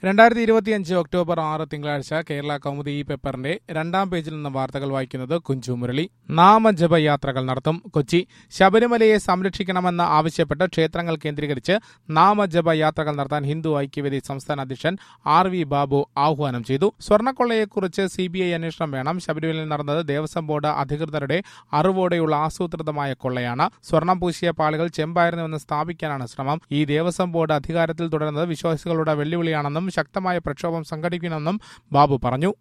രണ്ടായിരത്തി ഇരുപത്തിയഞ്ച് ഒക്ടോബർ ആറ് തിങ്കളാഴ്ച കേരള കൗമുദി ഈ പേപ്പറിന്റെ രണ്ടാം പേജിൽ നിന്ന് വാർത്തകൾ വായിക്കുന്നത് കുഞ്ചു മുരളി നാമജപ യാത്രകൾ നടത്തും കൊച്ചി ശബരിമലയെ സംരക്ഷിക്കണമെന്ന് ആവശ്യപ്പെട്ട് ക്ഷേത്രങ്ങൾ കേന്ദ്രീകരിച്ച് നാമജപ യാത്രകൾ നടത്താൻ ഹിന്ദു ഐക്യവേദി സംസ്ഥാന അധ്യക്ഷൻ ആർ വി ബാബു ആഹ്വാനം ചെയ്തു സ്വർണ്ണക്കൊള്ളയെക്കുറിച്ച് സി ബി ഐ അന്വേഷണം വേണം ശബരിമലയിൽ നടന്നത് ദേവസ്വം ബോർഡ് അധികൃതരുടെ അറിവോടെയുള്ള ആസൂത്രിതമായ കൊള്ളയാണ് സ്വർണം പൂശിയ പാളികൾ ചെമ്പായിരുന്നുവെന്ന് സ്ഥാപിക്കാനാണ് ശ്രമം ഈ ദേവസ്വം ബോർഡ് അധികാരത്തിൽ തുടരുന്നത് വിശ്വാസികളുടെ വെല്ലുവിളിയാണെന്നും ശക്തമായ പ്രക്ഷോഭം സംഘടിപ്പിക്കണമെന്നും ബാബു പറഞ്ഞു